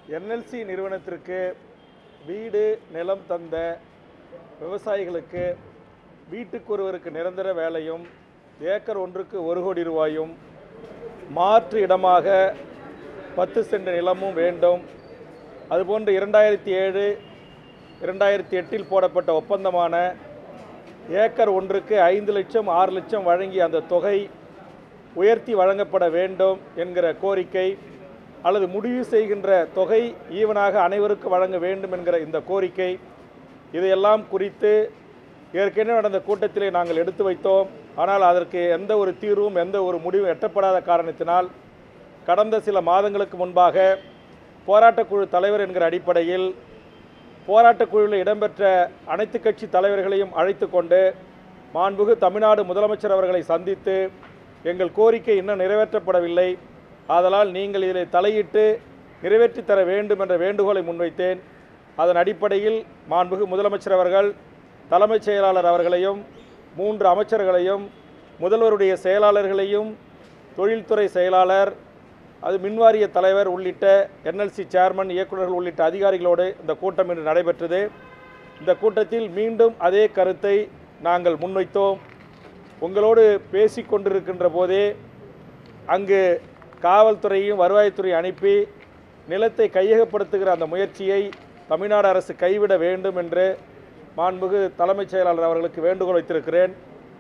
NLC நிறுவனத்திற்கு வீடு நிலம் தந்த விவசாயிகளுக்கு வீட்டுக்கு ஒருவருக்கு நிரந்தர வேலையும் ஏக்கர் ஒன்றுக்கு ஒரு கோடி ரூபாயும் மாற்று இடமாக பத்து சென்ட் நிலமும் வேண்டும் அதுபோன்று இரண்டாயிரத்தி ஏழு இரண்டாயிரத்தி எட்டில் போடப்பட்ட ஒப்பந்தமான ஏக்கர் ஒன்றுக்கு ஐந்து லட்சம் ஆறு லட்சம் வழங்கிய அந்த தொகை உயர்த்தி வழங்கப்பட வேண்டும் என்கிற கோரிக்கை அல்லது முடிவு செய்கின்ற தொகை ஈவனாக அனைவருக்கும் வழங்க வேண்டும் என்கிற இந்த கோரிக்கை இதையெல்லாம் குறித்து ஏற்கனவே நடந்த கூட்டத்திலே நாங்கள் எடுத்து வைத்தோம் ஆனால் அதற்கு எந்த ஒரு தீர்வும் எந்த ஒரு முடிவும் எட்டப்படாத காரணத்தினால் கடந்த சில மாதங்களுக்கு முன்பாக போராட்டக்குழு தலைவர் என்கிற அடிப்படையில் போராட்டக் குழுவில் இடம்பெற்ற அனைத்து கட்சி தலைவர்களையும் அழைத்து கொண்டு மாண்புகு தமிழ்நாடு முதலமைச்சர் அவர்களை சந்தித்து எங்கள் கோரிக்கை இன்னும் நிறைவேற்றப்படவில்லை ஆதலால் நீங்கள் இதில் தலையிட்டு நிறைவேற்றி தர வேண்டும் என்ற வேண்டுகோளை முன்வைத்தேன் அதன் அடிப்படையில் மாண்புகு முதலமைச்சர் அவர்கள் தலைமைச் செயலாளர் அவர்களையும் மூன்று அமைச்சர்களையும் முதல்வருடைய செயலாளர்களையும் தொழில்துறை செயலாளர் அது மின்வாரிய தலைவர் உள்ளிட்ட என்எல்சி சேர்மன் இயக்குநர்கள் உள்ளிட்ட அதிகாரிகளோடு இந்த கூட்டம் இன்று நடைபெற்றது இந்த கூட்டத்தில் மீண்டும் அதே கருத்தை நாங்கள் முன்வைத்தோம் உங்களோடு பேசி கொண்டிருக்கின்ற போதே அங்கு காவல்துறையும் வருவாய்த்துறை அனுப்பி நிலத்தை கையகப்படுத்துகிற அந்த முயற்சியை தமிழ்நாடு அரசு கைவிட வேண்டும் என்று மாண்புகு தலைமைச் செயலாளர் அவர்களுக்கு வேண்டுகோள் வைத்திருக்கிறேன்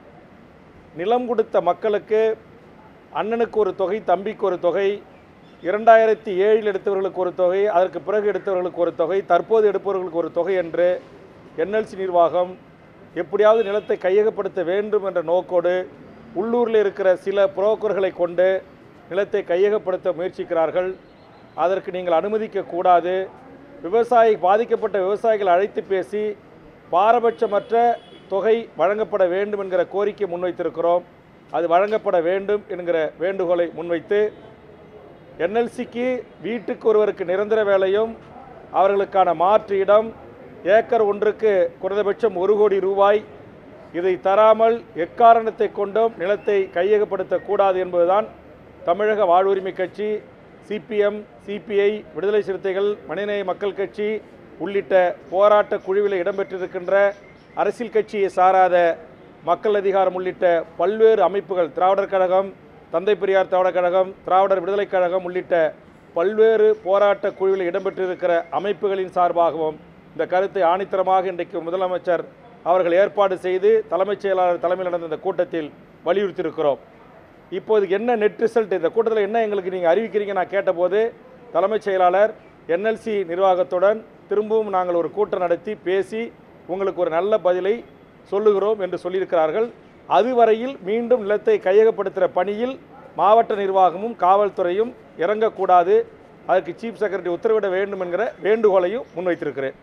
நிலம் கொடுத்த மக்களுக்கு அண்ணனுக்கு ஒரு தொகை தம்பிக்கு ஒரு தொகை இரண்டாயிரத்தி ஏழில் எடுத்தவர்களுக்கு ஒரு தொகை அதற்கு பிறகு எடுத்தவர்களுக்கு ஒரு தொகை தற்போது எடுப்பவர்களுக்கு ஒரு தொகை என்று என்எல்சி நிர்வாகம் எப்படியாவது நிலத்தை கையகப்படுத்த வேண்டும் என்ற நோக்கோடு உள்ளூரில் இருக்கிற சில புரோக்கர்களை கொண்டு நிலத்தை கையகப்படுத்த முயற்சிக்கிறார்கள் அதற்கு நீங்கள் அனுமதிக்க கூடாது விவசாயி பாதிக்கப்பட்ட விவசாயிகள் அழைத்து பேசி பாரபட்சமற்ற தொகை வழங்கப்பட வேண்டும் என்கிற கோரிக்கை முன்வைத்திருக்கிறோம் அது வழங்கப்பட வேண்டும் என்கிற வேண்டுகோளை முன்வைத்து என்எல்சிக்கு வீட்டுக்கு ஒருவருக்கு நிரந்தர வேலையும் அவர்களுக்கான மாற்று இடம் ஏக்கர் ஒன்றுக்கு குறைந்தபட்சம் ஒரு கோடி ரூபாய் இதை தராமல் எக்காரணத்தை கொண்டும் நிலத்தை கையகப்படுத்தக்கூடாது என்பதுதான் தமிழக வாழ்வுரிமை கட்சி சிபிஎம் சிபிஐ விடுதலை சிறுத்தைகள் மனிதநேய மக்கள் கட்சி உள்ளிட்ட போராட்ட குழுவில் இடம்பெற்றிருக்கின்ற அரசியல் கட்சியை சாராத மக்கள் அதிகாரம் உள்ளிட்ட பல்வேறு அமைப்புகள் திராவிடர் கழகம் தந்தை பெரியார் திராவிடர் கழகம் திராவிடர் விடுதலைக் கழகம் உள்ளிட்ட பல்வேறு போராட்ட குழுவில் இடம்பெற்றிருக்கிற அமைப்புகளின் சார்பாகவும் இந்த கருத்தை ஆணித்தரமாக இன்றைக்கு முதலமைச்சர் அவர்கள் ஏற்பாடு செய்து தலைமைச் செயலாளர் தலைமையில் நடந்த இந்த கூட்டத்தில் வலியுறுத்தியிருக்கிறோம் இப்போது என்ன நெட் ரிசல்ட் இந்த கூட்டத்தில் என்ன எங்களுக்கு நீங்கள் அறிவிக்கிறீங்க நான் கேட்டபோது தலைமைச் செயலாளர் என்எல்சி நிர்வாகத்துடன் திரும்பவும் நாங்கள் ஒரு கூட்டம் நடத்தி பேசி உங்களுக்கு ஒரு நல்ல பதிலை சொல்லுகிறோம் என்று சொல்லியிருக்கிறார்கள் அதுவரையில் மீண்டும் நிலத்தை கையகப்படுத்துகிற பணியில் மாவட்ட நிர்வாகமும் காவல்துறையும் இறங்கக்கூடாது அதற்கு சீஃப் செக்ரட்டரி உத்தரவிட வேண்டும் என்கிற வேண்டுகோளையும் முன்வைத்திருக்கிறேன்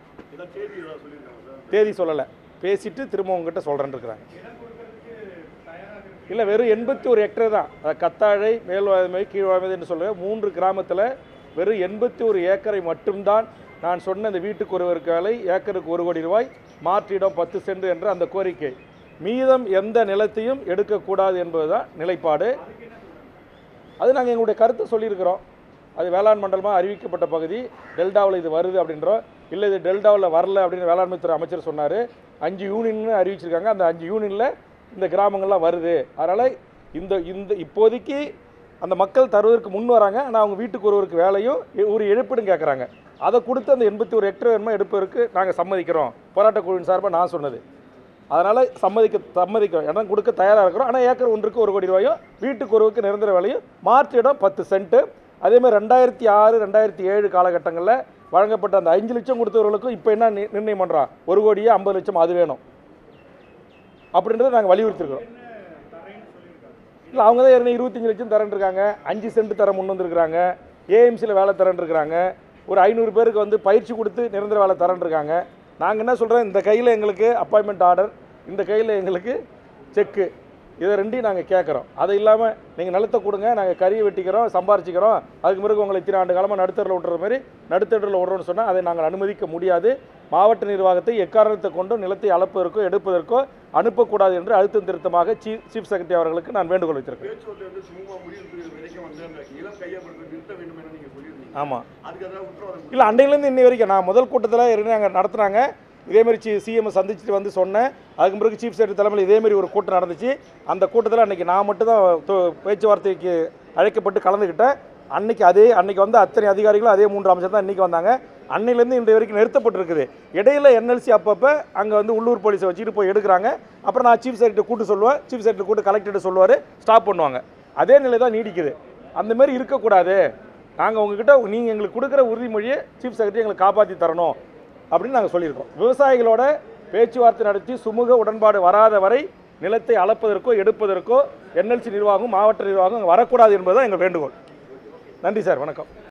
தேதி சொல்லலை பேசிட்டு திரும்ப உங்ககிட்ட சொல்கிறேன்னு இருக்கிறாங்க இல்லை வெறும் எண்பத்தி ஒரு ஹெக்டர் தான் அது கத்தாழை மேல்வாய்மை கீழ்வாய்மை என்று சொல்லுவேன் மூன்று கிராமத்தில் வெறும் எண்பத்தி ஒரு ஏக்கரை மட்டும்தான் நான் சொன்ன இந்த வீட்டுக்கு ஒருவருக்கு வேலை ஏக்கருக்கு ஒரு கோடி ரூபாய் மாற்றிடம் பத்து சென்ட் என்ற அந்த கோரிக்கை மீதம் எந்த நிலத்தையும் எடுக்கக்கூடாது என்பதுதான் நிலைப்பாடு அது நாங்கள் எங்களுடைய கருத்தை சொல்லியிருக்கிறோம் அது வேளாண் மண்டலமாக அறிவிக்கப்பட்ட பகுதி டெல்டாவில் இது வருது அப்படின்றோம் இல்லை இது டெல்டாவில் வரல அப்படின்னு வேளாண்மை துறை அமைச்சர் சொன்னார் அஞ்சு யூனியன் அறிவிச்சிருக்காங்க அந்த அஞ்சு யூனியனில் இந்த கிராமங்கள்லாம் வருது அதனால் இந்த இந்த இப்போதைக்கு அந்த மக்கள் தருவதற்கு முன் வராங்க ஆனால் அவங்க வீட்டுக்கு ஒருவருக்கு வேலையும் எ- ஒரு இழப்பீடும் கேட்குறாங்க அதை கொடுத்து அந்த எண்பத்தி ஒரு ஹெக்டர் வேணுமா எடுப்பதற்கு நாங்கள் சம்மதிக்கிறோம் போராட்ட குழுவின் சார்பாக நான் சொன்னது அதனால் சம்மதிக்க சம்மதிக்கிறோம் இடம் கொடுக்க தயாராக இருக்கிறோம் ஆனால் ஏக்கர் ஒன்றுக்கு ஒரு கோடி ரூபாயும் வீட்டுக்கு ஒருவருக்கு நிரந்தர வேலையும் மாற்று இடம் பத்து சென்ட்டு அதேமாதிரி ரெண்டாயிரத்தி ஆறு ரெண்டாயிரத்தி ஏழு காலகட்டங்களில் வழங்கப்பட்ட அந்த அஞ்சு லட்சம் கொடுத்தவர்களுக்கும் இப்போ என்ன நி- நிர்ணயம் பண்ணுறான் ஒரு கோடியே ஐம்பது லட்சம் அது வேணும் அப்படின்றத நாங்கள் வலியுறுத்திருக்கிறோம் இல்லை அவங்க தான் ஏற்கனவே இருபத்தஞ்சு லட்சம் தரேன் இருக்காங்க அஞ்சு சென்ட் தர முன் வந்திருக்கிறாங்க ஏஎம்சியில் வேலை தரேன் இருக்காங்க ஒரு ஐநூறு பேருக்கு வந்து பயிற்சி கொடுத்து நிரந்தர வேலை தரேன் இருக்காங்க நாங்கள் என்ன சொல்கிறோம் இந்த கையில் எங்களுக்கு அப்பாயின்மெண்ட் ஆர்டர் இந்த கையில் எங்களுக்கு செக்கு இதை ரெண்டையும் நாங்கள் கேட்குறோம் அது இல்லாமல் நீங்கள் நிலத்தை கொடுங்க நாங்கள் கறியை வெட்டிக்கிறோம் சம்பாரிச்சிக்கிறோம் அதுக்கு பிறகு உங்களை இத்தனை ஆண்டு காலமாக நடுத்தரில் விட்டுற மாதிரி நடுத்தரில் விடுறோம்னு சொன்னால் அதை நாங்கள் அனுமதிக்க முடியாது மாவட்ட நிர்வாகத்தை எக்காரணத்தை கொண்டும் நிலத்தை அளப்பதற்கோ எடுப்பதற்கோ அனுப்பக்கூடாது என்று அழுத்தம் திருத்தமாக சீஃப் சீஃப் செக்ரட்டரி அவர்களுக்கு நான் வேண்டுகோள் வைத்திருக்கிறேன் பேச்சுவார்த்தை வந்து சுமூகமாக முடிவு வரைக்கும் வந்து அந்த இளம் கையப்படுத்த நிறுத்த வேண்டும் என நீங்கள் சொல்லியிருந்தீங்க ஆமாம் அதுக்கு எதாவது உத்தரவாதம் இல்லை அன்னையிலேருந்து இன்னி வரைக்கும் நான் முதல் கூட்டத்தில் இருந்து அங்கே நடத்துனாங்க இதேமாரி சி சிஎம் சந்திச்சுட்டு வந்து சொன்னேன் அதுக்கு பிறகு சீஃப் செக்ரட்டரி தலைமையில் இதேமாரி ஒரு கூட்டம் நடந்துச்சு அந்த கூட்டத்தில் அன்றைக்கி நான் மட்டும் தான் தொ- பேச்சுவார்த்தைக்கு அழைக்கப்பட்டு கலந்துக்கிட்டேன் அன்னைக்கு அதே அன்னைக்கு வந்து அத்தனை அதிகாரிகளும் அதே மூன்று அமைச்சர் தான் இன்றைக்கி வந்தாங்க அன்னையிலேருந்து இன்றைய வரைக்கும் நிறுத்தப்பட்டிருக்குது இடையில என்எல்சி அப்பப்போ அங்கே வந்து உள்ளூர் போலீஸை வச்சுட்டு போய் எடுக்கிறாங்க அப்புறம் நான் சீஃப் செக்ரட்டரி கூட்டு சொல்லுவேன் சீஃப் செக்ரட்டரி கூட்டு கலெக்டர்கிட்ட சொல்லுவார் ஸ்டாப் பண்ணுவாங்க அதே நிலை தான் நீடிக்குது அந்த மாதிரி இருக்கக்கூடாது நாங்கள் உங்ககிட்ட நீங்கள் எங்களுக்கு கொடுக்குற உறுதிமொழியை சீஃப் செக்ரட்டரி எங்களுக்கு காப்பாற்றி தரணும் அப்படின்னு நாங்கள் சொல்லியிருக்கோம் விவசாயிகளோட பேச்சுவார்த்தை நடத்தி சுமூக உடன்பாடு வராத வரை நிலத்தை அளப்பதற்கோ எடுப்பதற்கோ என்எல்சி நிர்வாகம் மாவட்ட நிர்வாகம் அங்க வரக்கூடாது என்பதுதான் எங்கள் வேண்டுகோள் நன்றி சார் வணக்கம்